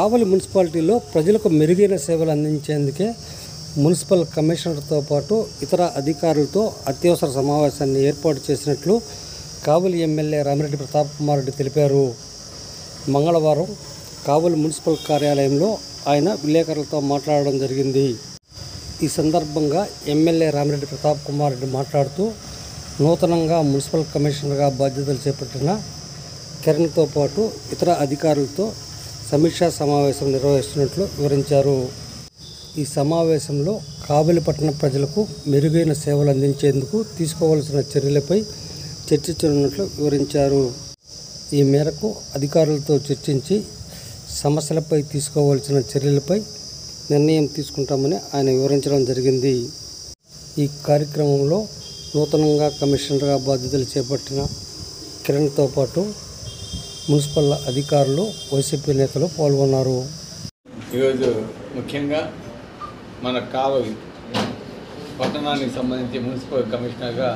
కావలి మున్సిపాలిటీలో ప్రజలకు మెరుగైన సేవలు అందించేందుకే మున్సిపల్ కమిషనర్తో పాటు ఇతర అధికారులతో అత్యవసర సమావేశాన్ని ఏర్పాటు చేసినట్లు కావలి ఎమ్మెల్యే రామిరెడ్డి ప్రతాప్ కుమార్ రెడ్డి తెలిపారు మంగళవారం కావలి మున్సిపల్ కార్యాలయంలో ఆయన విలేకరులతో మాట్లాడడం జరిగింది ఈ సందర్భంగా ఎమ్మెల్యే రామిరెడ్డి ప్రతాప్ కుమార్ రెడ్డి మాట్లాడుతూ నూతనంగా మున్సిపల్ కమిషనర్గా బాధ్యతలు చేపట్టిన కిరణ్తో పాటు ఇతర అధికారులతో సమీక్షా సమావేశం నిర్వహిస్తున్నట్లు వివరించారు ఈ సమావేశంలో కావలిపట్టణ ప్రజలకు మెరుగైన సేవలు అందించేందుకు తీసుకోవాల్సిన చర్యలపై చర్చించనున్నట్లు వివరించారు ఈ మేరకు అధికారులతో చర్చించి సమస్యలపై తీసుకోవాల్సిన చర్యలపై నిర్ణయం తీసుకుంటామని ఆయన వివరించడం జరిగింది ఈ కార్యక్రమంలో నూతనంగా కమిషనర్గా బాధ్యతలు చేపట్టిన కిరణ్తో పాటు మున్సిపల్ అధికారులు వైసీపీ నేతలు పాల్గొన్నారు ఈరోజు ముఖ్యంగా మన కావలి పట్టణానికి సంబంధించి మున్సిపల్ కమిషనర్గా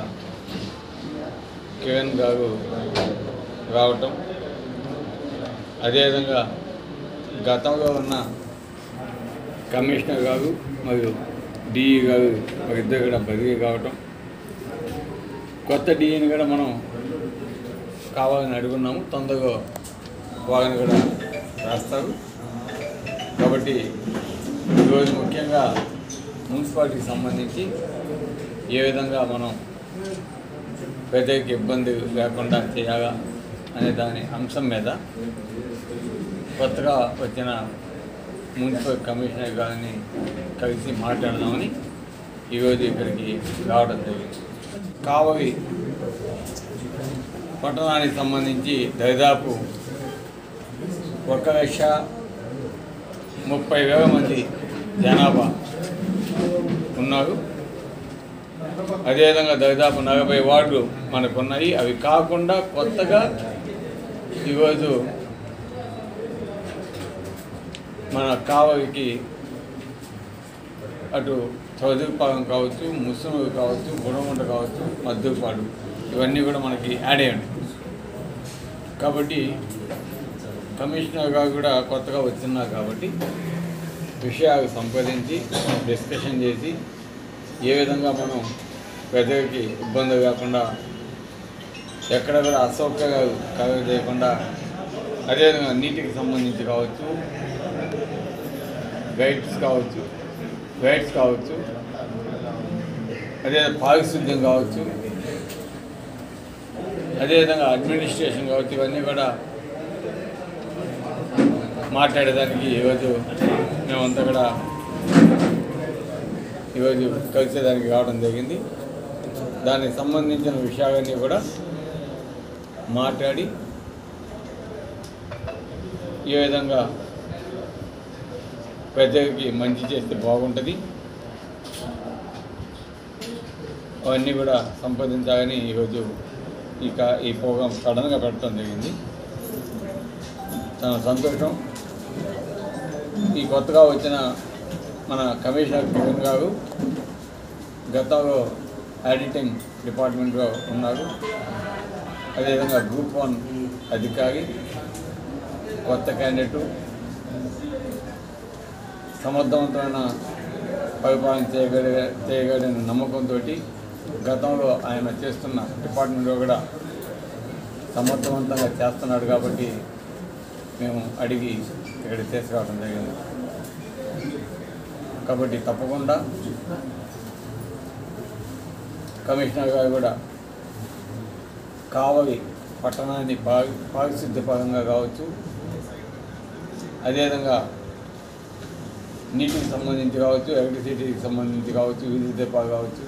కిరణ్ గారు రావటం అదేవిధంగా గతంలో ఉన్న కమిషనర్ గారు మరియు డిఈ గారు ఇద్దరు కూడా బదిలీ కావటం కొత్త డిఈని కూడా మనం కావాలని అడుగున్నాము తొందరగా వాళ్ళని కూడా రాస్తారు కాబట్టి ఈరోజు ముఖ్యంగా మున్సిపాలిటీకి సంబంధించి ఏ విధంగా మనం ప్రజలకు ఇబ్బంది లేకుండా చేయాలా అనే దాని అంశం మీద కొత్తగా వచ్చిన మున్సిపల్ కమిషనర్ గారిని కలిసి మాట్లాడదామని ఈరోజు ఇక్కడికి రావడం జరిగింది కావలి పట్టణానికి సంబంధించి దాదాపు ఒక లక్ష ముప్పై వేల మంది జనాభా ఉన్నారు అదేవిధంగా దాదాపు నలభై వార్డులు మనకున్నాయి అవి కాకుండా కొత్తగా ఈరోజు మన కావలికి అటు చౌదరిపాలెం కావచ్చు ముస్లింలు కావచ్చు గుణముండ కావచ్చు మద్దూపాడు ఇవన్నీ కూడా మనకి యాడ్ అయ్యండి కాబట్టి కమిషనర్ గారు కూడా కొత్తగా వచ్చిన్నారు కాబట్టి విషయాలు సంప్రదించి డిస్కషన్ చేసి ఏ విధంగా మనం ప్రజలకి ఇబ్బంది కాకుండా ఎక్కడ కూడా అసౌకర్యాలు కలగజేయకుండా అదేవిధంగా నీటికి సంబంధించి కావచ్చు గైడ్స్ కావచ్చు గైడ్స్ కావచ్చు అదే పారిశుద్ధ్యం కావచ్చు అదేవిధంగా అడ్మినిస్ట్రేషన్ కావచ్చు ఇవన్నీ కూడా మాట్లాడేదానికి ఈరోజు మేమంతా కూడా ఈరోజు కలిసేదానికి రావడం జరిగింది దానికి సంబంధించిన విషయాలన్నీ కూడా మాట్లాడి ఏ విధంగా ప్రజలకి మంచి చేస్తే బాగుంటుంది అవన్నీ కూడా సంపాదించాలని ఈరోజు ఈ కా ఈ ప్రోగ్రాం సడన్గా పెట్టడం జరిగింది చాలా సంతోషం ఈ కొత్తగా వచ్చిన మన కమిషనర్ కిరణ్ గారు గతంలో ఆడిటింగ్ డిపార్ట్మెంట్లో ఉన్నారు అదేవిధంగా గ్రూప్ వన్ అధికారి కొత్త క్యాండిడేటు సమర్థవంతమైన పరిపాలన చేయగలి చేయగలిగిన నమ్మకంతో గతంలో ఆయన చేస్తున్న డిపార్ట్మెంట్లో కూడా సమర్థవంతంగా చేస్తున్నాడు కాబట్టి మేము అడిగి ఇక్కడ తీసుకురావడం జరిగింది కాబట్టి తప్పకుండా కమిషనర్ గారు కూడా కావలి పట్టణాన్ని పారి పారిశుద్ధ్య పరంగా కావచ్చు అదేవిధంగా నీటికి సంబంధించి కావచ్చు ఎలక్ట్రిసిటీకి సంబంధించి కావచ్చు విద్యుత్ దీపాలు కావచ్చు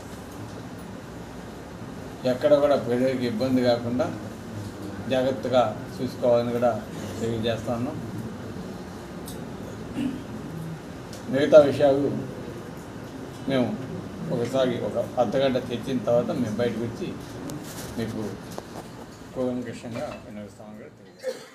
ఎక్కడ కూడా ప్రజలకు ఇబ్బంది కాకుండా జాగ్రత్తగా చూసుకోవాలని కూడా తెలియజేస్తా ఉన్నాం మిగతా విషయాలు మేము ఒకసారి ఒక అర్ధగంట తెచ్చిన తర్వాత మేము బయటకు వచ్చి మీకు కూలంకషంగా వినవిస్తామని కూడా తెలియజేస్తాం